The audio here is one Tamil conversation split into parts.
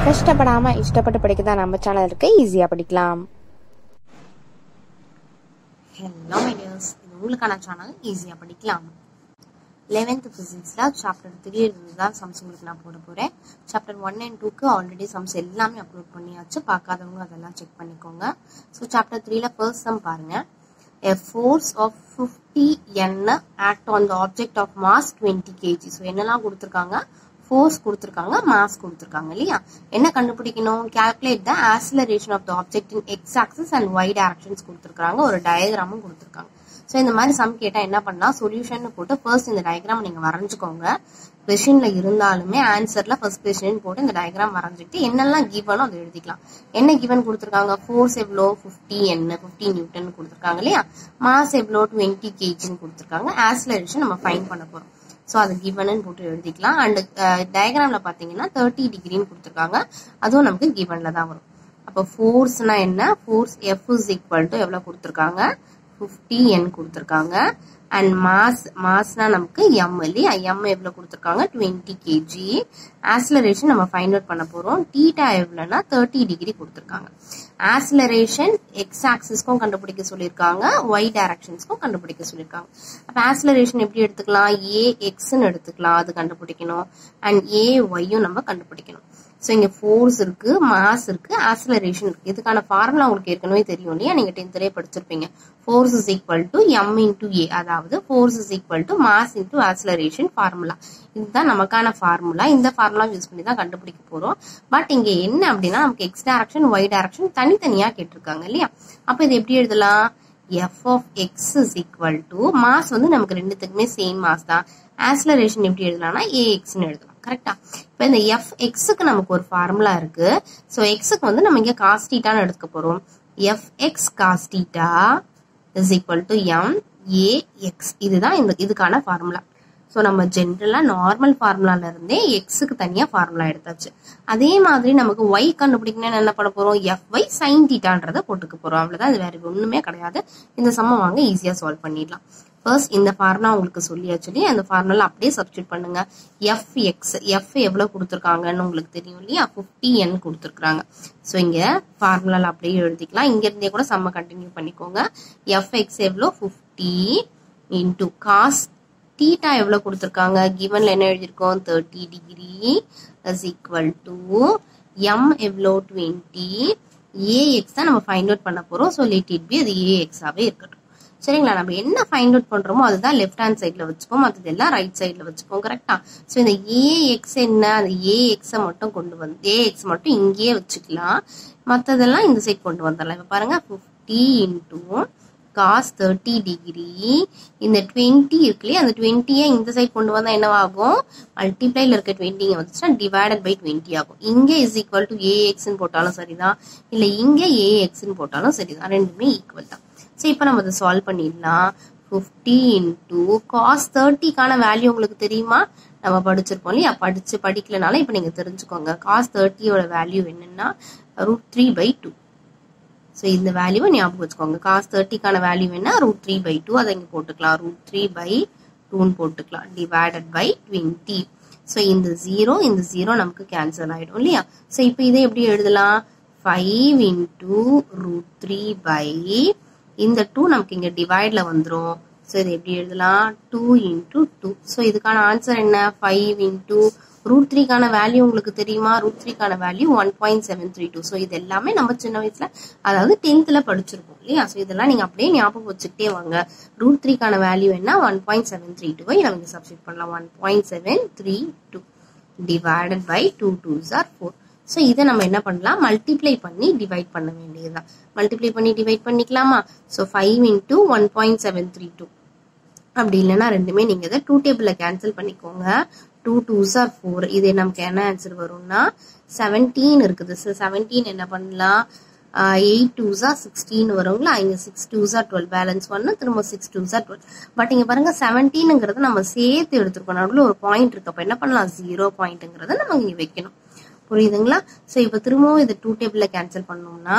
கஷ்டப்படாமல் இஷ்டப்பட்டு படிக்க தான் நம்ம சேனல் இருக்கு ஈஸியாக படிக்கலாம் ஹலோ மைடியர்ஸ் இது உங்களுக்கான சேனல் ஈஸியாக படிக்கலாம் லெவன்த் ஃபிசிக்ஸில் சாப்டர் த்ரீ இருந்து தான் சம்ஸ் உங்களுக்கு நான் போட போகிறேன் சாப்டர் ஒன் அண்ட் டூக்கு ஆல்ரெடி சம்ஸ் எல்லாமே அப்லோட் பண்ணியாச்சு பார்க்காதவங்க அதெல்லாம் செக் பண்ணிக்கோங்க ஸோ சாப்டர் த்ரீல ஃபர்ஸ்ட் சம் பாருங்க a force of 50 n act on the object of mass 20 kg so என்னெல்லாம் கொடுத்துருக்காங்க ஃபோர்ஸ் கொடுத்துருக்காங்க மாஸ் கொடுத்துருக்காங்க இல்லையா என்ன கண்டுபிடிக்கணும் calculate the acceleration of the object in x axis and y directions கொடுத்துருக்காங்க ஒரு டயக்ராமும் கொடுத்துருக்காங்க ஸோ இந்த மாதிரி சம் கேட்டால் என்ன பண்ணலாம் சொல்யூஷன் போட்டு ஃபர்ஸ்ட் இந்த டயக்ராம் நீங்கள் வரைஞ்சுக்கோங்க கொஷின்ல இருந்தாலுமே ஆன்சர்ல ஃபர்ஸ்ட் கொஷின் போட்டு இந்த டயக்ராம் வரைஞ்சிட்டு என்னெல்லாம் கிவனோ அதை எழுதிக்கலாம் என்ன கிவன் கொடுத்துருக்காங்க ஃபோர்ஸ் எவ்வளோ ஃபிஃப்டி என்ன ஃபிஃப்டி நியூட்டன் கொடுத்துருக்காங்க இல்லையா மாஸ் எவ்வளோ டுவெண்ட்டி கேஜின்னு கொடுத்துருக்காங்க ஆக்சிலரேஷன் நம்ம ஃபைன் பண்ண போகிறோம் ஸோ அது கிவன் போட்டு எழுதிக்கலாம் அண்ட் டயக்ராம்ல பார்த்தீங்கன்னா தேர்ட்டி டிகிரின்னு கொடுத்துருக்காங்க அதுவும் நமக்கு கிவன்ல தான் வரும் அப்போ ஃபோர்ஸ்னா என்ன force F is equal to எவ்வளோ கொடுத்துருக்காங்க ஃபிஃப்டி என் கொடுத்துருக்காங்க அண்ட் மாஸ் மாஸ்னா நமக்கு எம் இல்லையா எம் எவ்வளோ கொடுத்துருக்காங்க டுவெண்ட்டி கேஜி ஆக்சிலரேஷன் நம்ம ஃபைண்ட் அவுட் பண்ண போகிறோம் டீட்டா எவ்வளோனா தேர்ட்டி டிகிரி கொடுத்துருக்காங்க ஆக்சிலரேஷன் எக்ஸ் ஆக்சிஸ்க்கும் கண்டுபிடிக்க சொல்லியிருக்காங்க ஒய் டைரக்ஷன்ஸ்க்கும் கண்டுபிடிக்க சொல்லியிருக்காங்க அப்போ ஆக்சிலரேஷன் எப்படி எடுத்துக்கலாம் ஏ எக்ஸ்ன்னு எடுத்துக்கலாம் அது கண்டுபிடிக்கணும் அண்ட் ஏ ஒய்யும் நம்ம கண்டுபிடிக்கணும் ஸோ இங்கே ஃபோர்ஸ் இருக்கு மாஸ் இருக்கு ஆக்சிலரேஷன் இருக்கு இதுக்கான ஃபார்முலா உங்களுக்கு ஏற்கனவே தெரியும் இல்லையா நீங்க டென்த்லேயே படிச்சிருப்பீங்க force is equal to M into A அதாவது force is equal to mass into acceleration formula இதுதான் நமக்கான ஃபார்முலா இந்த ஃபார்முலா யூஸ் பண்ணி தான் கண்டுபிடிக்க போறோம் பட் இங்க என்ன அப்படின்னா நமக்கு எக்ஸ் டைரக்ஷன் ஒய் டைரக்ஷன் தனித்தனியா கேட்டிருக்காங்க இல்லையா அப்ப இது எப்படி எழுதலாம் F of X is equal to mass வந்து நமக்கு ரெண்டுத்துக்குமே சேம் மாஸ் தான் ஆக்சிலரேஷன் எப்படி எழுதலாம்னா ஏ எக்ஸ்னு எழுதலாம் கரெக்டா இப்போ இந்த எஃப் எக்ஸுக்கு நமக்கு ஒரு ஃபார்முலா இருக்கு ஸோ எக்ஸுக்கு வந்து நம்ம இங்கே காஸ்டீட்டான்னு எடுத்துக்க போறோம் F X cos theta is equal to M A X இதுதான் இந்த இதுக்கான ஃபார்முலா ஸோ நம்ம ஜென்ரலாக நார்மல் ஃபார்முலால இருந்தே எக்ஸுக்கு தனியாக ஃபார்முலா எடுத்தாச்சு அதே மாதிரி நமக்கு ஒய் கண்டுபிடிக்கணும்னு என்ன பண்ண போகிறோம் எஃப் ஒய் சைன் டீட்டான்றதை போட்டுக்க போகிறோம் அவ்வளோதான் இது வேற ஒன்றுமே கிடையாது இந்த சம்ம வாங்க ஈஸியாக சால்வ் பண்ணிடலாம் ஃபர்ஸ்ட் இந்த ஃபார்முலா உங்களுக்கு சொல்லியாச்சு அந்த ஃபார்முலா அப்படியே சப்ஸ்டியூட் பண்ணுங்க எஃப் எக்ஸ் எஃப் எவ்வளோ கொடுத்துருக்காங்கன்னு உங்களுக்கு தெரியும் இல்லையா ஃபிஃப்டி என் கொடுத்துருக்காங்க ஸோ இங்கே ஃபார்முலாவில் அப்படியே எழுதிக்கலாம் இங்கேருந்தே கூட செம்ம கண்டினியூ பண்ணிக்கோங்க எஃப் எக்ஸ் எவ்வளோ ஃபிஃப்டி இன்டூ காஸ் டீட்டா எவ்வளோ கொடுத்துருக்காங்க கிவன்ல என்ன எழுதியிருக்கோம் thirty degree is equal to M எவ்வளோ டுவெண்ட்டி ஏஎக்ஸ் தான் நம்ம ஃபைண்ட் அவுட் பண்ண போகிறோம் ஸோ லெட் இட் பி அது ஏஎக்ஸாகவே இருக்கட்டும் சரிங்களா நம்ம என்ன ஃபைண்ட் அவுட் பண்றோமோ அதுதான் லெஃப்ட் ஹேண்ட் சைட்ல வச்சுப்போம் மற்றது எல்லாம் ரைட் சைட்ல வச்சுப்போம் கரெக்டா ஸோ இந்த ஏஎக்ஸ் என்ன அந்த ஏஎக்ஸை மட்டும் கொண்டு வந்து ஏஎக்ஸ் மட்டும் இங்கேயே வச்சுக்கலாம் மற்றதெல்லாம் இந்த சைட் கொண்டு வந்துடலாம் இப்போ பாருங்க fifty into cos thirty degree இந்த டுவெண்ட்டி இருக்கு இல்லையா அந்த டுவெண்ட்டியை இந்த சைட் கொண்டு வந்தால் என்னவாகும் மல்டிப்ளைல இருக்க டுவெண்ட்டிங்க வந்துச்சுன்னா டிவைடட் பை டுவெண்ட்டி ஆகும் இங்கே இஸ் ஈக்குவல் டு ஏஎக்ஸ்ன்னு போட்டாலும் சரிதான் இல்லை இங்கே ஏஎக்ஸ்ன்னு போட்டாலும் சரிதான் ரெண்டுமே ஈக்குவல் தான் ஸோ இப்போ நம்ம அதை சால்வ் பண்ணிடலாம் ஃபிஃப்டி இன்டூ காஸ் தேர்ட்டிக்கான வேல்யூ உங்களுக்கு தெரியுமா நம்ம படிச்சிருப்போம் இல்லையா படிச்சு படிக்கலனால இப்போ நீங்கள் தெரிஞ்சுக்கோங்க காஸ் தேர்ட்டியோட வேல்யூ என்னன்னா root three by two so இந்த வேல்யூவை ஞாபகம் வச்சுக்கோங்க காஸ் தேர்ட்டிக்கான வேல்யூ என்ன ரூட் த்ரீ பை டூ அதை இங்கே போட்டுக்கலாம் ரூட் த்ரீ பை டூன்னு போட்டுக்கலாம் டிவைடட் பை டுவெண்ட்டி ஸோ இந்த ஜீரோ இந்த ஜீரோ நமக்கு கேன்சல் ஆகிடும் இல்லையா ஸோ இப்போ இதை எப்படி எழுதலாம் five into root three by இந்த டூ நமக்கு இங்கே டிவைடில் வந்துடும் ஸோ இதை எப்படி எழுதலாம் டூ இன்டூ டூ ஸோ இதுக்கான ஆன்சர் என்ன ஃபைவ் இன்டூ ரூட் த்ரீக்கான வேல்யூ உங்களுக்கு தெரியுமா ரூட் த்ரீக்கான value one point seven three two so இது எல்லாமே நம்ம சின்ன வயசுல அதாவது டென்த்தில் படிச்சிருப்போம் இல்லையா ஸோ இதெல்லாம் நீங்கள் அப்படியே ஞாபகம் வச்சுக்கிட்டே வாங்க ரூட் த்ரீக்கான வேல்யூ என்ன ஒன் பாயிண்ட் செவன் த்ரீ டூவை நம்ம சப்ஸ்டியூட் பண்ணலாம் one point seven three two divided by two twos are four so இதை நம்ம என்ன பண்ணலாம் மல்டிப்ளை பண்ணி டிவைட் பண்ண வேண்டியதுதான் மல்டிப்ளை பண்ணி டிவைட் பண்ணிக்கலாமா so five into one point seven three two அப்படி இல்லைன்னா ரெண்டுமே நீங்கள் இதை டூ டேபிளில் கேன்சல் பண்ணிக்கோங்க டூ டூஸ் ஆர் ஃபோர் இது நமக்கு என்ன ஆன்சர் வரும்னா செவன்டீன் இருக்குது ஸோ செவன்டீன் என்ன பண்ணலாம் எயிட் டூஸா சிக்ஸ்டீன் வருங்களா இங்கே சிக்ஸ் டூஸா டுவெல் பேலன்ஸ் ஒன்று திரும்ப சிக்ஸ் டூஸா டுவெல் பட் இங்கே பாருங்க செவன்டீனுங்கிறத நம்ம சேர்த்து எடுத்துருக்கோம் நடுவில் ஒரு பாயிண்ட் இருக்கு அப்போ என்ன பண்ணலாம் ஜீரோ பாயிண்ட்டுங்கிறத நம்ம இங்கே வைக்கணும் புரியுதுங்களா ஸோ இப்போ திரும்பவும் இதை டூ டேபிளில் கேன்சல் பண்ணோம்னா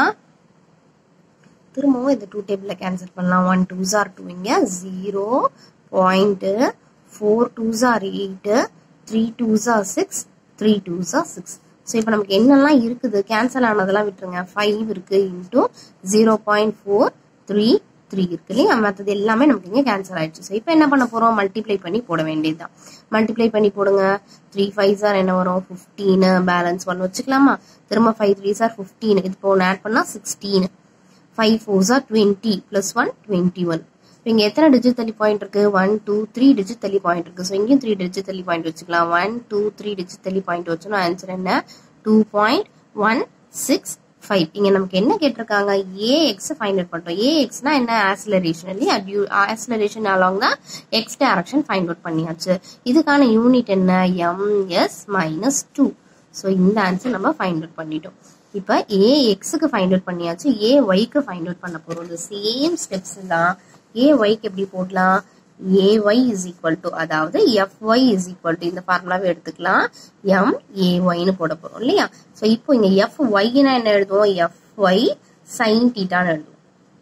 திரும்பவும் இந்த டூ டேபிளில் கேன்சல் பண்ணலாம் ஒன் டூ ஜார் டூ இங்கே ஜீரோ பாயிண்ட்டு ஃபோர் டூ ஜார் எயிட்டு த்ரீ டூ ஜார் சிக்ஸ் த்ரீ டூ ஜார் சிக்ஸ் ஸோ இப்போ நமக்கு என்னெல்லாம் இருக்குது கேன்சல் ஆனதெல்லாம் விட்டுருங்க ஃபைவ் இருக்கு into zero point four three three இருக்கு இல்லையா மற்றது எல்லாமே நமக்கு இங்கே கேன்சல் ஆயிடுச்சு ஸோ இப்போ என்ன பண்ண போகிறோம் மல்டிப்ளை பண்ணி போட வேண்டியதுதான் மல்டிப்ளை பண்ணி போடுங்க த்ரீ ஃபைவ் சார் என்ன வரும் ஃபிஃப்டீனு பேலன்ஸ் ஒன் வச்சுக்கலாமா திரும்ப ஃபைவ் த்ரீ சார் ஃபிஃப்டீன் இது இப்போ ஒன்று ஆட் பண்ணால் சிக்ஸ்டீன் ஃபைவ் ஃபோர் சார் twenty plus one twenty one இப்போ இங்கே எத்தனை டிஜிட் தள்ளி பாயிண்ட் இருக்கு ஒன் டூ த்ரீ டிஜிட் தள்ளி பாயிண்ட் இருக்கு ஸோ இங்கேயும் த்ரீ டிஜிட் தள்ளி பாயிண்ட் வச்சுக்கலாம் ஒன் டூ த்ரீ டிஜிட் தள்ளி பாயிண்ட் வச்சோம்னா ஆன்சர் என்ன two point one six five இங்க நமக்கு என்ன கேட்டிருக்காங்க ஏ எக்ஸ் ஃபைண்ட் அவுட் பண்ணிட்டோம் ஏ எக்ஸ்னா என்ன ஆக்சிலரேஷன் இல்லையா டியூ ஆக்சிலரேஷன் அலாங் தான் எக்ஸ் டைரக்ஷன் ஃபைண்ட் அவுட் பண்ணியாச்சு இதுக்கான யூனிட் என்ன m s minus two so இந்த ஆன்சர் நம்ம ஃபைண்ட் அவுட் பண்ணிட்டோம் இப்போ ஏ எக்ஸுக்கு ஃபைண்ட் அவுட் பண்ணியாச்சு ஏ ஒய்க்கு ஃபைண்ட் அவுட் பண்ண போறோம் இந்த சேம் ஸ்டெப்ஸ் தான் ஏ ஒய்க்கு எப்படி போடலாம் a y is equal to அதாவது f y is equal to இந்த ஃபார்முலாவே எடுத்துக்கலாம் எம் ஏ ஒய்னு போட போறோம் இல்லையா ஸோ இப்போ இங்க எஃப் ஒய்னா என்ன எழுதுவோம் எஃப் ஒய் சைன் டீட்டான்னு எழுதுவோம்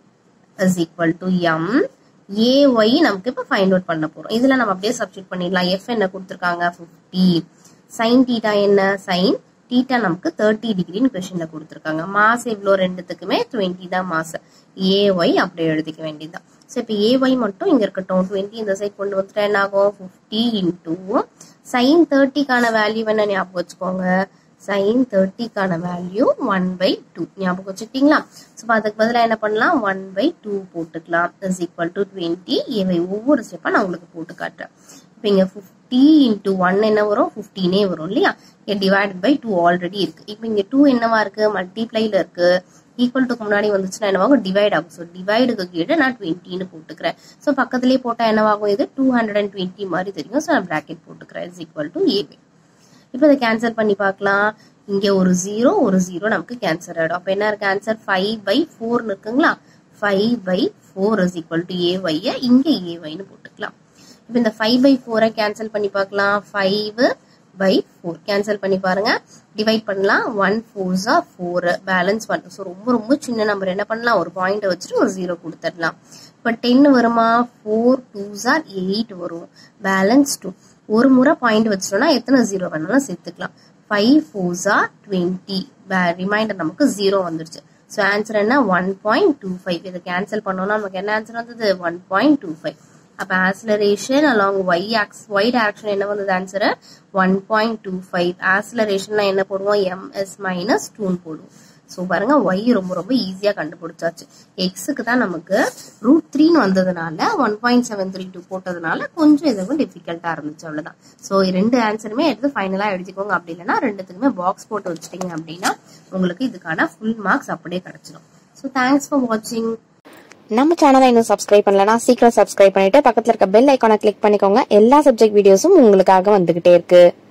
is equal to M a y நமக்கு இப்போ ஃபைண்ட் அவுட் பண்ண போறோம் இதுல நம்ம அப்படியே சப்ஸ்டியூட் பண்ணிடலாம் எஃப் என்ன கொடுத்துருக்காங்க ஃபிஃப்டி சைன் டீட்டா என்ன சைன் டீட்டா நமக்கு தேர்ட்டி டிகிரின்னு கொஸ்டின்ல கொடுத்துருக்காங்க மாஸ் எவ்வளோ ரெண்டுத்துக்குமே டுவெண்ட்டி தான் மாஸ் ஏ ஒய் அப்படியே எழுதிக்க வேண்டியதுதான் ஸோ இப்போ ஏ ஒய் மட்டும் இங்க இருக்கட்டும் டுவெண்ட்டி இந்த சைட் கொண்டு வந்துட்டா என்ன ஆகும் ஃபிஃப்டி இன்டூ சைன் தேர்ட்டிக்கான வேல்யூ என்ன ஞாபகம் வச்சுக்கோங்க சைன் தேர்ட்டிக்கான வேல்யூ ஒன் பை டூ ஞாபகம் வச்சுக்கிட்டீங்களா ஸோ அதுக்கு பதிலாக என்ன பண்ணலாம் ஒன் பை டூ போட்டுக்கலாம் இஸ் ஈக்குவல் டு டுவெண்ட்டி ஏவை ஒவ்வொரு ஸ்டெப்பாக நான் உங்களுக்கு போட்டு காட்டுறேன் இப்போ இங்கே ஃபிஃப்டி இன்டூ ஒன் என்ன வரும் ஃபிஃப்டீனே வரும் இல்லையா இங்கே டிவைட் பை டூ ஆல்ரெடி இருக்கு இப்போ இங்கே டூ என்னவா இருக்கு மல்டிப்ளைல இருக்கு ஈக்குவல் டுக்கு முன்னாடி வந்துச்சுன்னா என்னவாகும் டிவைட் ஆகும் ஸோ டிவைடுக்கு கீழே நான் டுவெண்ட்டின்னு போட்டுக்கிறேன் ஸோ பக்கத்துலேயே போட்டால் என்னவாகும் இது டூ ஹண்ட்ரட் அண்ட் டுவெண்ட்டி மாதிரி தெரியும் ஸோ நான் ப்ராக்கெட் போட்டுக்கிறேன் இஸ் ஈக்குவல் டு ஏபி இப்போ இதை கேன்சல் பண்ணி பார்க்கலாம் இங்க ஒரு ஜீரோ ஒரு ஜீரோ நமக்கு கேன்சல் ஆயிடும் அப்போ என்ன இருக்கு ஆன்சர் ஃபைவ் பை ஃபோர்னு இருக்குங்களா five by four is equal to a ஒய்ய இங்க ஏ ஒய்னு போட்டுக்கலாம் இப்போ இந்த ஃபைவ் பை ஃபோரை கேன்சல் பண்ணி பார்க்கலாம் ஃபைவ் பை ஃபோர் கேன்சல் பண்ணி பாருங்க டிவைட் பண்ணலாம் ஒன் ஃபோர்ஸா ஃபோர் பேலன்ஸ் ஒன் ஸோ ரொம்ப ரொம்ப சின்ன நம்பர் என்ன பண்ணலாம் ஒரு பாயிண்ட் வச்சுட்டு ஒரு ஜீரோ கொடுத்துடலாம் இப்போ டென் வருமா ஃபோர் டூ ஆர் எயிட் வரும் பேலன்ஸ் டூ ஒரு முறை பாயிண்ட் வச்சிட்டோம்னா எத்தனை ஜீரோ வேணாலும் சேர்த்துக்கலாம் ஃபைவ் ஃபோர்ஸா டுவெண்ட்டி ரிமைண்டர் நமக்கு ஜீரோ வந்துருச்சு ஸோ ஆன்சர் என்ன ஒன் பாயிண்ட் டூ ஃபைவ் இதை கேன்சல் பண்ணோம்னா நமக்கு என்ன ஆன்சர் வந்தது ஒன் பாயிண்ட் டூ ஃபைவ் அப்போ acceleration along y axis y direction என்ன வந்தது answer one point two five ஆக்சிலரேஷன்ல என்ன போடுவோம் எம்எஸ் மைனஸ் டூன்னு போடுவோம் ஸோ பாருங்க ஒய் ரொம்ப ரொம்ப ஈஸியாக கண்டுபிடிச்சாச்சு எக்ஸுக்கு தான் நமக்கு ரூட் த்ரீன்னு வந்ததுனால one point seven three two போட்டதுனால கொஞ்சம் இதுவும் டிஃபிகல்ட்டாக இருந்துச்சு அவ்வளோதான் ஸோ ரெண்டு ஆன்சருமே எடுத்து ஃபைனலாக எழுதிக்கோங்க அப்படி இல்லைன்னா ரெண்டுத்துக்குமே பாக்ஸ் போட்டு வச்சிட்டீங்க அப்படின்னா உங்களுக்கு இதுக்கான ஃபுல் மார்க்ஸ் அப்படியே கிடைச்சிடும் ஸோ தேங்க்ஸ் ஃபார் வாட்சிங் நம்ம சேனலை இன்னும் சப்ஸ்கிரைப் பண்ணலனா சீக்கிரம் சப்ஸ்கிரைப் பண்ணிட்டு பக்கத்துல இருக்க பெல் ஐக்கானை கிளிக் பண்ணிக்கோங்க எல்லா சப்ஜெக்ட் வீடியோஸும் உங்களுக்காக வந்துகிட்டே இருக்கு